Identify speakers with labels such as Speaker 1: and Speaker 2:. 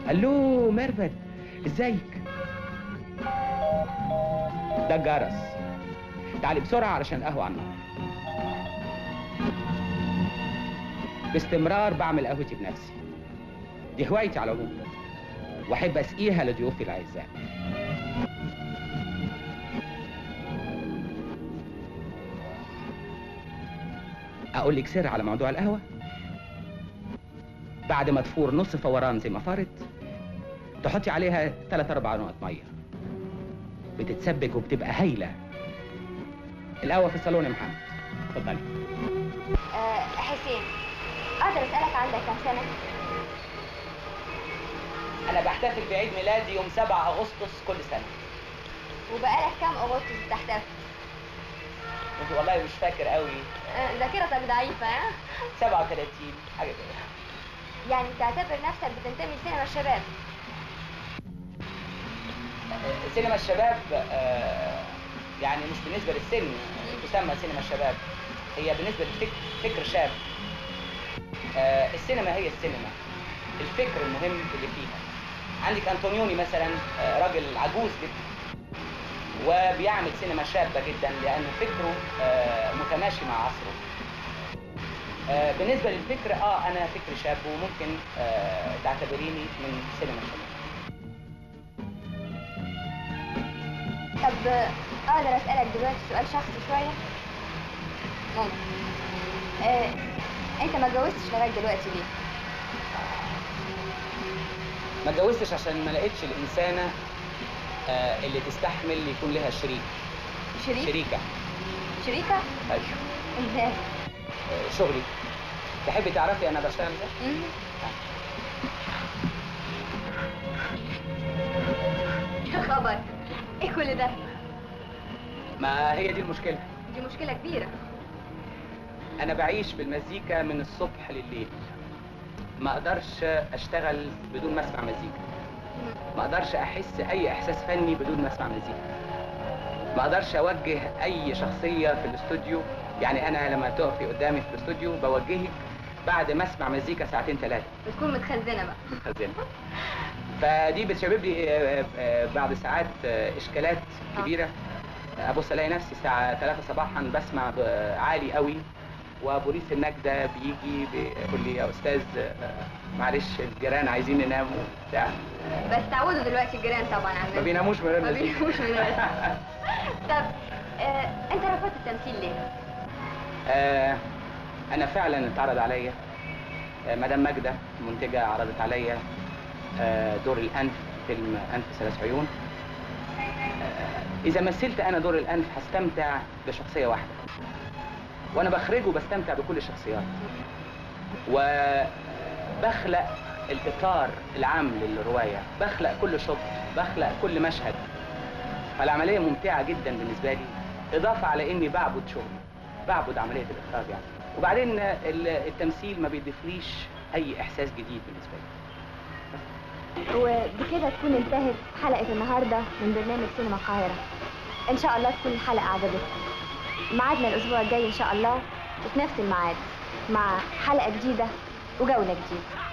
Speaker 1: الو ميرفت ازيك ده الجرس تعالي بسرعه علشان القهوه على النار باستمرار بعمل قهوتي بنفسي دي هوايتي على العموم واحب اسقيها لضيوفي الاعزاء اقول لك سر على موضوع القهوه بعد ما تفور نص فوران زي ما فارت تحطي عليها ثلاث اربع نقط ميه بتتسبك وبتبقى هايله القهوه في الصالون يا محمد اتفضلي
Speaker 2: آه حسين اقدر اسالك عندك كام سنه
Speaker 1: انا بحتفل بعيد ميلادي يوم 7 اغسطس كل سنه
Speaker 2: وبقالك كام اغسطس بتحتفل
Speaker 1: انت والله مش فاكر قوي
Speaker 2: آه، ذاكرتك ضعيفه ها
Speaker 1: 37 حاجه كده
Speaker 2: يعني بتعتبر نفسك بتنتمي لسينما الشباب
Speaker 1: آه، سينما الشباب آه، يعني مش بالنسبه للسن تسمى سينما الشباب هي بالنسبه للفكر فكر شاب آه، السينما هي السينما الفكر المهم اللي فيها عندك انطونيوني مثلا آه، راجل عجوز جدا وبيعمل سينما شابه جدا لانه فكره آه، متماشي مع عصره آه، بالنسبه للفكر اه انا فكر شاب وممكن آه، تعتبريني من سينما الشباب
Speaker 2: طب آه، اقدر اسالك دلوقتي سؤال شخصي شويه ممكن آه، انت ما اتجوزتش لغايه دلوقتي ليه
Speaker 1: ما اتجوزتش عشان ما لقيتش الانسانه آه، اللي تستحمل يكون لها شريك
Speaker 2: شريك
Speaker 1: شريكه
Speaker 2: شريكه
Speaker 1: أيوة.
Speaker 2: ازاي
Speaker 1: آه، شغلي تحبي تعرفي انا بشتغل ازاي
Speaker 2: مم. يا خبر ايه كل ده
Speaker 1: ما هي دي المشكله
Speaker 2: دي مشكله كبيره
Speaker 1: انا بعيش بالمزيكا من الصبح لليل ما اقدرش اشتغل بدون ما اسمع مزيكا ما اقدرش احس اي احساس فني بدون ما اسمع مزيكا ما اقدرش اوجه اي شخصيه في الاستوديو يعني انا لما تقفي قدامي في الاستوديو بوجهك بعد ما اسمع مزيكا ساعتين ثلاثه
Speaker 2: بتكون متخزنه بقى
Speaker 1: متخزنه فدي بتسبب لي آه، آه، بعد ساعات آه، اشكالات كبيره ابص الاقي نفسي الساعه 3 صباحا بسمع ب- عالي قوي وبوليس النجدة بيجي بيقول لي يا استاذ آه، معلش الجيران عايزين يناموا بتاع
Speaker 2: بس تعودوا دلوقتي الجيران طبعا على
Speaker 1: ما
Speaker 2: المزيكا.
Speaker 1: بيناموش من غير
Speaker 2: ما
Speaker 1: مزيكا.
Speaker 2: بيناموش من غير طب آه، انت رفضت التمثيل ليه؟
Speaker 1: آه، انا فعلا اتعرض عليا آه، مدام ماجده المنتجه عرضت عليا آه، دور الانف في فيلم انف ثلاث عيون آه، اذا مثلت انا دور الانف هستمتع بشخصيه واحده وانا بخرجه بستمتع بكل الشخصيات وبخلق الاطار العام للروايه بخلق كل شوط بخلق كل مشهد فالعمليه ممتعه جدا بالنسبه لي اضافه على اني بعبد شغلي بعبد عمليه الاخراج يعني وبعدين ال- التمثيل ما بيضيفليش اي احساس جديد بالنسبه لي
Speaker 2: وبكده تكون انتهت حلقة النهاردة من برنامج سينما القاهرة إن شاء الله تكون الحلقة عجبتكم ميعادنا الأسبوع الجاي إن شاء الله وفي نفس الميعاد مع حلقة جديدة وجولة جديدة